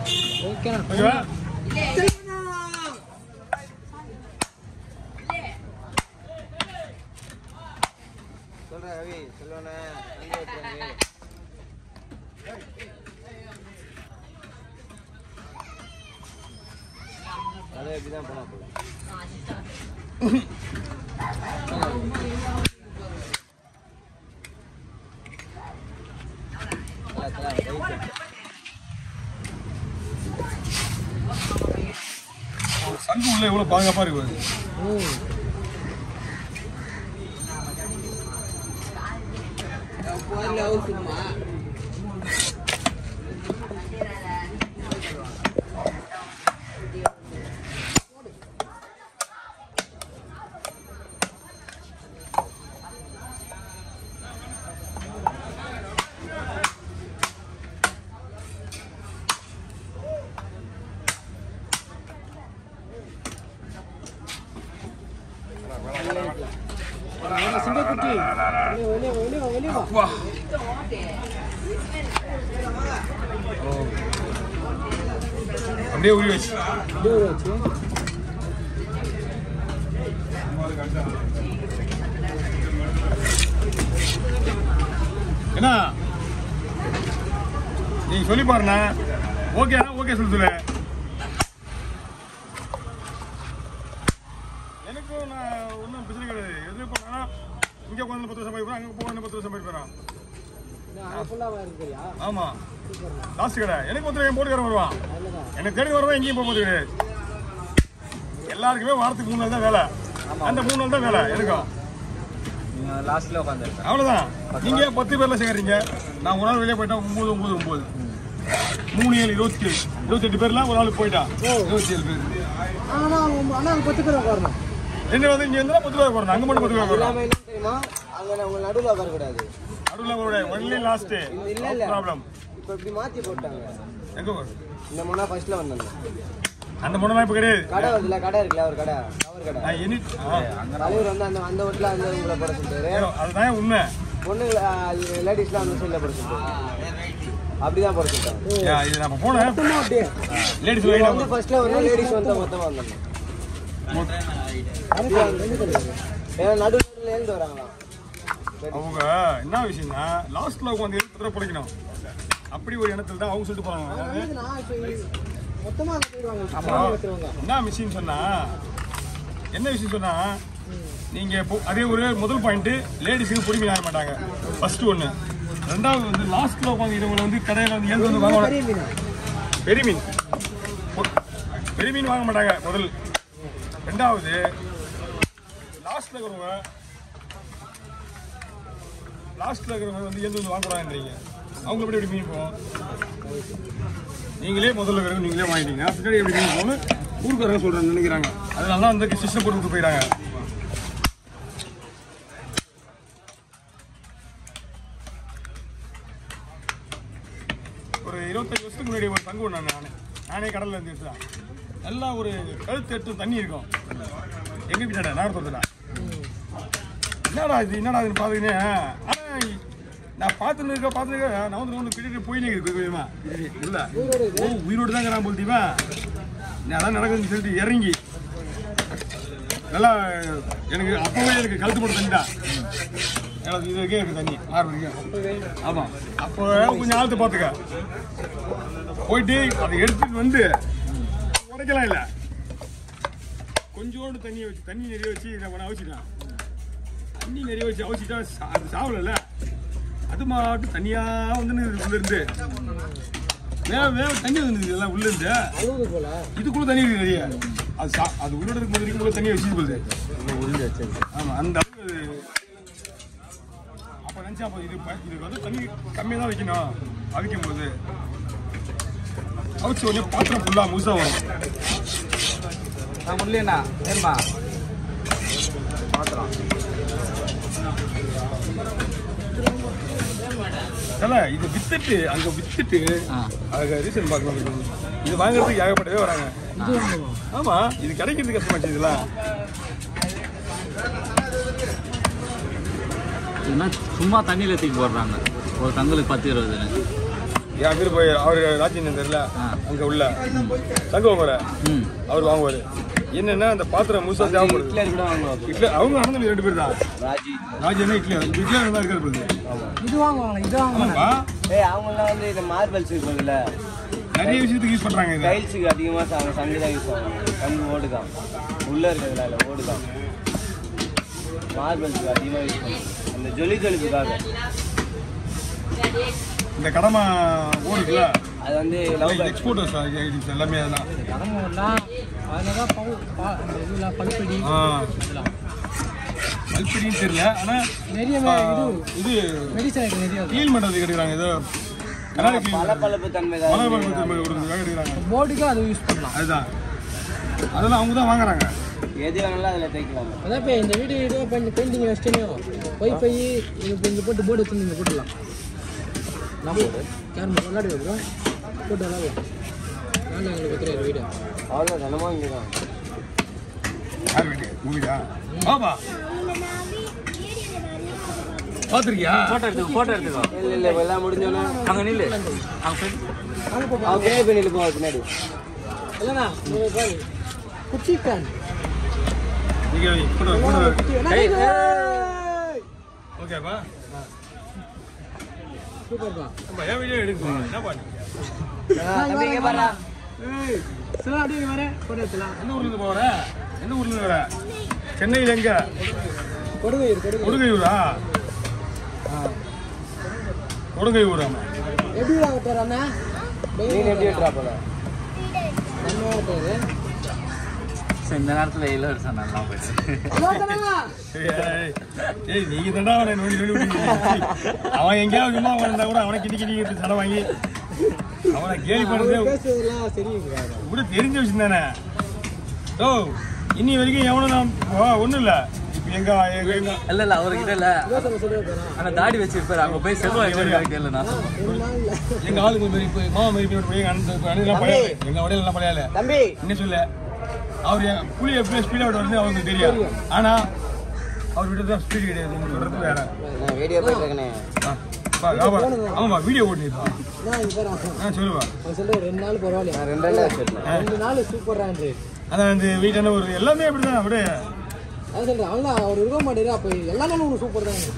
ஓகேண்ணா ஓகேவா சொல்றேன் ரவி சொல்லுவானே அங்கே விட்டுருங்க அதை எப்படி தான் போனா போதும் தல, தல, right. ஒரு சங்கு உள்ள எவ்வளவு பாதுகாப்பா இருக்கு பாரு. சிங்கக்குட்டி வெளியே வெளியே வெளியே வா வா அப்படியே உரி வச்சு அப்படியே ஒரு வச்சு என்ன நீங்க சொல்லி பாருண்ணா ஓகேண்ணா ஓகே சொல்லு சொல்லு எனக்கும் நான் ஒன்றும் பிரச்சனை கிடையாது எது போனா இங்கே உட்காந்து பத்து வருஷம் போயிருப்போம் அங்கே போய் பத்து வருஷம் போயிருப்போம் அது ஃபுல்லாக இருக்கிறியா ஆமா லாஸ்ட் கடை எனக்கு ஒருத்தர் என் போட்டுக்காரன் வருவான் எனக்கு தேடி வருவான் எங்கேயும் போக போகிறது கிடையாது எல்லாருக்குமே வாரத்துக்கு மூணு நாள் தான் வேலை அந்த மூணு நாள் தான் வேலை எனக்கும் நீங்கள் லாஸ்ட்டில் உட்காந்துருக்கேன் அவ்வளவுதான் நீங்க பத்து பேர்ல சேர்க்குறீங்க நான் ஒரு நாள் வெளியே போயிட்டா ஒன்பது ஒன்பது ஒன்பது மூணு ஏழு இருபத்தி ஏழு இருபத்தெட்டு பேர்ல ஒரு நாள் போயிட்டான் இருபத்தி ஏழு பேர் ஆனால் ஆனால் அங்கே பத்து பேர் உட்காரணும் ரெண்டு வந்து இங்க இருந்தா பத்து பேர் போறோம் அங்க மட்டும் பத்து பேர் போறோம் எல்லாமே என்ன தெரியுமா அங்கே உங்க நடுவில் உட்காரக்கூடாது நடுவில் அவருடைய ஒன்லி லாஸ்ட் இல்ல இல்ல ப்ராப்ளம் இப்போ இப்படி மாற்றி போட்டாங்க எங்க போற? இந்த முன்னா ஃபர்ஸ்ட்ல வந்தேன் அந்த முன்னெல்லாம் இப்ப கிடையாது கடை வருதுல கடை இருக்குல்ல ஒரு கடை கவர் கடை நான் எனி தலைவர் வந்து அந்த அந்த வீட்டில் அந்த உங்களை போட சொல்லிட்டாரு அதுதான் உண்மை பொண்ணு லேடிஸ்லாம் அந்த சைடில் போட சொல்லிட்டாரு அப்படிதான் போட சொல்லிட்டாங்க ஏன், இது நம்ம போனேன் மொத்தமாக அப்படியே லேடிஸ் இவங்க லைனா வந்து ஃபர்ஸ்ட்ல வந்து லேடிஸ் வந்து மொத்தமா வந்தாங்க ஏன்னா நடுவில் எழுந்து வராங்களாம் அவங்க என்ன விஷயம்னா லாஸ்ட்ல உட்காந்து எழுத்து தடவை பிடிக்கணும் அப்படி ஒரு எண்ணத்துல தான் அவங்க சொல்லிட்டு போறாங்க அதாவது, நான் இப்போ மொத்தமாக அங்கே போயிடுவாங்க ஆமா. சும்மா வச்சுருவாங்க என்ன விஷயம் சொன்னா என்ன விஷயம் சொன்னா நீங்க இப்போ- அதே ஒரு முதல் பாயிண்ட் லேடிஸுக்கு பொறுமை ஆக மாட்டாங்க ஃபர்ஸ்ட் ஒண்ணு ரெண்டாவது வந்து லாஸ்ட்ல உட்காந்து இவங்க வந்து கடையில வந்து ஏன் வந்து வாங்க பெரிய மீன் பெரிய மீன் பொ- பெரிய மீன் வாங்க மாட்டாங்க முதல் ரெண்டாவது லாஸ்ட்ல இருக்கிறவங்க லாஸ்ட்ல இருக்கிறவங்க வந்து எந்த வந்து வாங்குறாங்கன்றீங்க அவங்க எப்படி எப்படி மீன் போகும் நீங்களே முதல்ல இருக்கிறவங்க நீங்களே வாங்கிட்டீங்க பின்னாடி எப்படி மீன் போகணும் ஊருக்காரங்க சொல்றாங்க நினைக்கிறாங்க அதனால தான் வந்து சிஸ்டம் போட்டு விட்டு போயிடாங்க ஒரு இருபத்தஞ்சு வருஷத்துக்கு முன்னாடி ஒரு தங்கு நான் நானே நானே கடல்ல இருந்து எடுத்தேன் நல்லா ஒரு கழுத்து எடுத்து தண்ணி இருக்கும் எங்க வீட்டாட நாகரத்தோட்டா என்னடா இது என்னடா இது பாத்துக்கினே ஆனா நான் பார்த்துன்னு இருக்க பார்த்துன்னு இருக்க நான் வந்து ஒன்று பிடிட்டு போயினே இருக்கு கொஞ்சமா இல்ல ஓ உயிரோடு தான் நான் போல்தீவா நான் அதான் நடக்குதுன்னு சொல்லிட்டு இறங்கி நல்லா எனக்கு அப்பவே எனக்கு கழுத்து போட்டு தண்ணி தான் எனக்கு இது வரைக்கும் எனக்கு தண்ணி ஆறு வரைக்கும் ஆமா அப்போ கொஞ்சம் ஆழ்த்து பார்த்துக்க போயிட்டு அதை எடுத்துட்டு வந்து உடைக்கலாம் இல்லை கொஞ்சோண்டு தண்ணியை வச்சு தண்ணி நிறைய வச்சு இதை பண்ண அவசிட்டான் தண்ணி நிறைய வச்சு அவசிட்டா சா- அது சாவலைல்ல அது மாட்டும் தண்ணியா வந்து உள்ள இருந்து வேக வேக தண்ணி வந்து எல்லாம் உள்ள இருந்து அழுகுது போல இதுக்குள்ள தண்ணி இருக்கு நிறைய அது சா அது உயிரோட இருக்கும் போது கூட தண்ணியை வச்சு போகுது உறிஞ்சி வச்சிருக்கு ஆமா அந்த அளவு அப்ப நினைச்சா அப்ப இது ப- இது வந்து தண்ணி கம்மியா தான் வைக்கணும் அவிக்கும் போது அவிச்ச உடனே பாத்திரம் ஃபுல்லா முழுசா வரும் நான் முடியலண்ணா ஏன்பா இல்ல இது வித்துட்டு அங்க வித்துட்டு அதுக்கு ரீசன் பார்க்கணும் இது வாங்குறதுக்கு ஏகப்பட்டவே வராங்க ஆமா இது கிடைக்கிறது கஷ்டமாச்சு இதெல்லாம் இல்லைன்னா சும்மா தண்ணியில் தூக்கி போடுறாங்க ஒரு தங்களுக்கு பத்து இருபதுன்னு என் பேர் போய் அவர் ராஜேந்திரன் தெரியல அங்க உள்ள சங்கவங்கர ம் அவர் வாங்குவாரு என்னன்னா அந்த பாத்திரம் முழுசா தேவைப்படுது ஹிட்லர் கூட வாங்குவாங்க இட்லி அவங்க அண்ணன் ரெண்டு பேர் தான் ராஜி ராஜேந்திரன் இட்லி இட்லி தான் இருக்கிறது இது வாங்குவாங்களா இது வாங்குவாங்க ஆமாப்பா ஏய் அவங்களாம் வந்து இந்த மார்பல்ஸ் இருக்குல்ல நிறைய விஷயத்துக்கு யூஸ் பண்றாங்க இதை டைல்ஸுக்கு அதிகமாக சங்க சங்கு தான் யூஸ் ஆகும் சங்கு ஓடு தான் உள்ளே இருக்கிறதுல இல்லை ஓடு தான் மார்பல்ஸுக்கு அதிகமாக யூஸ் பண்ணுவோம் அந்த ஜொலி ஜொலிப்புக்காக இந்த கடமை ஓடுக்குல அது வந்து லவ் எக்ஸ்போர்ட்டர்ஸ் எல்லாமே அதெல்லாம் கடம்பூர்லாம் அதில் தான் பவு பா இந்த இதில் பல்படி ஆ மல்பெரின்னு தெரியல ஆனா நிறைய ஆ, மே- இது இது மெடிசன் ஐட்டம் நிறைய இருக்கு. க்ளீன் பண்றதுக்கு எடுக்கிறாங்க ஏதோ கண்ணாடி பல க்ளீன் பழப்பு தன்மை மலை தான் பழப்பு திரும்ப கொடுக்குறதுக்காக எடுக்கிறாங்க போர்டுக்கு அதை யூஸ் பண்ணலாம் அதுதான் அதெல்லாம் அவங்க தான் வாங்குறாங்க எது வேணாலும் அதில் தைக்கலாம் அதான் இப்போ இந்த வீடியோ இதோ பெயிண்ட் பெயிண்டிங் வச்சுட்டே ஒய்ஃபை இது இப்போ இங்கே போட்டு போர்டு வச்சு நீங்கள் போட்டுடலாம் நான் போடு கேரம் விளாடி வைக்கிறோம் போட்டு விளாடுவோம் நாங்கள் எங்களுக்கு வைக்கிறேன் வீடியோ அவ்வளோ கனமாக இங்கே தான் யார் வீட்டு மூலிகா பாப்பா பார்த்துருக்கியா ஃபோட்டோ எடுத்துக்கோ ஃபோட்டோ எடுத்துக்கோ இல்லை இல்லை இப்போ எல்லாம் முடிஞ்சோன்னே அங்கே நில்லு அங்கே போய் அவன் கே பண்ணி இருப்போம் பின்னாடி இல்லைண்ணா நீங்கள் பாரு குச்சி ஃபேன் நீங்க போட்டு போட்டு ஏய், ஓகேப்பா சூப்பர்ப்பா நம்ம என் வீடியோ எடுக்கணும் என்ன பண்ணி தம்பி இங்கே பாரா ஏய் சில அப்படியே வரேன் போட்டு எடுத்துலாம் எந்த ஊர்ல இருந்து போற எந்த ஊர்ல இருந்து வர சென்னையில் எங்க கொடுங்கையூர் கொடுங்க கொடுங்கையூரா ஆ. கொடுங்கையூர் ஆமா எப்படி வாங்க பேர் அண்ணா மீன் எப்படி வெட்டுறா போல நம்ம பேர் சரி, இந்த நேரத்தில் இளவரசன் நல்லா போயிடுச்சு ஏய், ஏய் நீங்க தாண்டா அவனை நோண்டி நோண்டி விட்டீங்க. அவன் எங்கேயாவது சும்மா வந்தா கூட அவனை கிட்டி கிட்டி எடுத்து சடை வாங்கி அவனை கேலி பண்ணுறதே பேசுறதெல்லாம் சரி இருக்காது கூட தெரிஞ்ச விஷயம் தானே ஓ இன்னி வரைக்கும் எவனும் நான் ஒன்றும் இல்லை இப்போ எங்க எங்க எங்க இல்லை இல்லை அவர்கிட்ட இல்லை பேசுற சொல்லுங்க பேரா ஆனால் தாடி வச்சிருப்பாரு அங்கே போய் செல்வம் எங்கே கேளு நான் ரெண்டு நாள் இல்லை எங்க ஆளுங்க மாரி போய் மாமா மாரி போய் போய் அண்ணன் அண்ணன் பழைய எங்க உடையில எல்லாம் பழையால தம்பி என்ன சொல்ல அவர் என் புளி எப்படி ஸ்பீடாக விட்டு வந்து அவங்களுக்கு தெரியும் ஆனா அவர் விட்டு தான் ஸ்பீடு கிடையாது நீங்க சொல்றது வேற நான் வீடியோ போயிட்டுருக்கேனே ஆ, பா, வியாபாரம். ஆமாப்பா வீடியோ ஓட்டிருப்பா நான் இது பேரா ஆ சொல்லுவா நான் சொல்றேன் ரெண்டு நாள் பரவாயில்ல நான் ரெண்டு ரெண்டு வச்சிருந்தேன் ரெண்டு நாள் சூப்பராக அதான் இந்த வீட்டான ஒரு எல்லாமே அப்படிதான் அப்படியே அதான் சொல்றேன் அவங்க அவர் இருக்க மாட்டேரு அப்போ எல்லா நாளும் உங்களுக்கு சூப்பர் தான்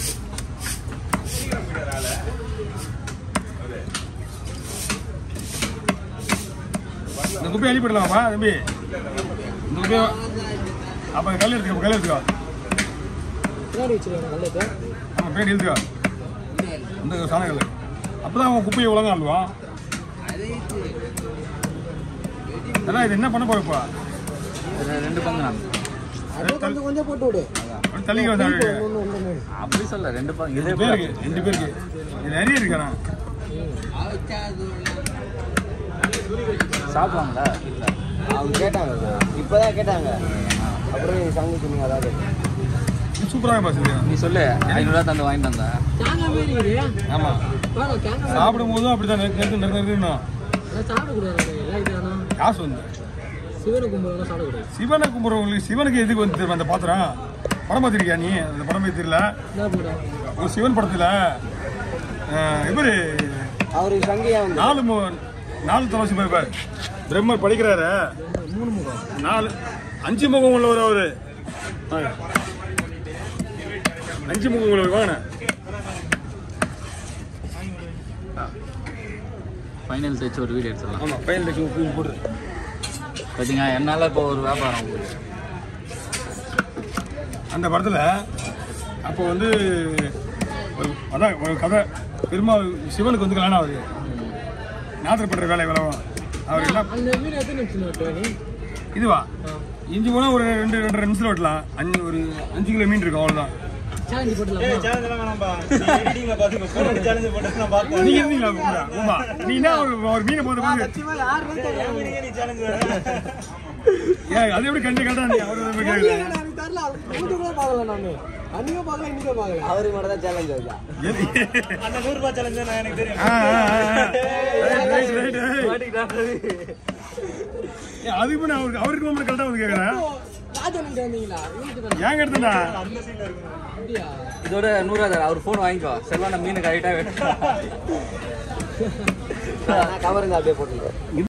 இந்த குப்பையை அழிப்பிடலாமா தம்பி இந்த குப்பையை அப்போ கல் எடுத்துக்கோ கல் எடுத்துக்கோ பின்னாடி வச்சிருக்காங்க நல்லது ஆமாம் பேடி எடுத்துக்கோ இந்த சாணக்கல் அப்போ தான் அவன் குப்பையை ஒழுங்கா அள்ளுவான் அதான் இது என்ன பண்ண போறப்பா இது ரெண்டு பங்கு நான் அப்படியே கொஞ்சம் கொஞ்சம் போட்டு விடு தள்ளிக்க வந்தா ஒன்று ஒன்று அப்படி சொல்ல ரெண்டு பங்கு இதே ரெண்டு பேருக்கு ரெண்டு பேருக்கு இது நிறைய இருக்கானா சாப்பிடுவாங்களா அவங்க கேட்டாங்க இப்போதான் கேட்டாங்க அப்புறம் நீங்க சங்கு சொன்னீங்க அதாவது சூப்பராக பாசுங்க நீ சொல்லு ஐநூறுரூவா தந்து வாங்கிட்டு வந்தேன் தேங்காய் மாரி இருக்குது ஆமாம் பாருங்க தேங்காய் சாப்பிடும் போதும் அப்படி தான் நிறுத்தி நிறுத்தி நிறுத்தணும் அதெல்லாம் சாப்பிடக்கூடாது எல்லாம் இது வேணாம் காசு வந்து சிவனை கும்பிடலாம் சாப்பிடக்கூடாது சிவனை கும்பிட்றவங்களுக்கு சிவனுக்கு எதுக்கு வந்து தெரியுமா அந்த பாத்திரம் படம் பார்த்திருக்கியா நீ அந்த படம் தெரியல என்ன போடும் ஒரு சிவன் படத்தில் இவர் அவருக்கு சங்கு ஏன் வந்து நாலு மு நாலு தவசி பார் பிரம்மர் படிக்கிறாரு மூணு முகம் நாலு அஞ்சு முகம் உள்ளவர் அவரு வாங்க. அஞ்சு முகம் உள்ளவர் வாங்க ஃபைனல் தைச்சு ஒரு வீடியோ எடுத்துடலாம் ஆமாம் பையன் லட்சம் போடுற பார்த்தீங்க என்னால் இப்போ ஒரு வியாபாரம் உங்களுக்கு அந்த படத்தில் அப்போ வந்து ஒரு அதான் ஒரு கதை பெருமாள் சிவனுக்கு வந்து கல்யாணம் ஆகுது நாத்திரப்படுற வேலை விளவும் அவர் என்ன அந்த வீடு எத்தனை நிமிஷம் வெட்டுவ நீ இதுவா இஞ்சி போனால் ஒரு ரெண்டு ரெண்டரை நிமிஷத்தில் வெட்டலாம் அஞ்சு ஒரு அஞ்சு கிலோ மீன் இருக்கும் அவ்வளோதான் சேலஞ்சு போட்டுலாமா நீங்க இருந்தீங்களா கூட உமா நீ என்ன ஒரு ஒரு மீனை போது போது யாருமே ஏன் அது எப்படி கண்டு கட்டா நீ அவர் வந்து கேக்குது எனக்கு தெரியல யூடியூப்ல பார்க்கல நானு அன்னைக்கும் பார்க்கல இன்னைக்கும் பார்க்கல அவருக்கு மட்டும் தான் சேலஞ்ச் வருதா ஆ, ஆ, ஆ, ஆ. Right, right, right. ஏன் அதுக்கு முன்ன அவருக்கு அவருக்கு நம்ம கரெக்டாக வந்து கேட்குறேன் ராஜன் வந்தீங்களா வீட்டு தான் ஏங்க எடுத்தா அப்படியா இதோட நூறுரூவா தரேன் அவர் ஃபோன் வாங்கிக்கோ செல்வா நான் மீன் கரெக்டாக வெட்டுறேன் கவர் இருந்தா அப்படியே போட்டுருக்கேன்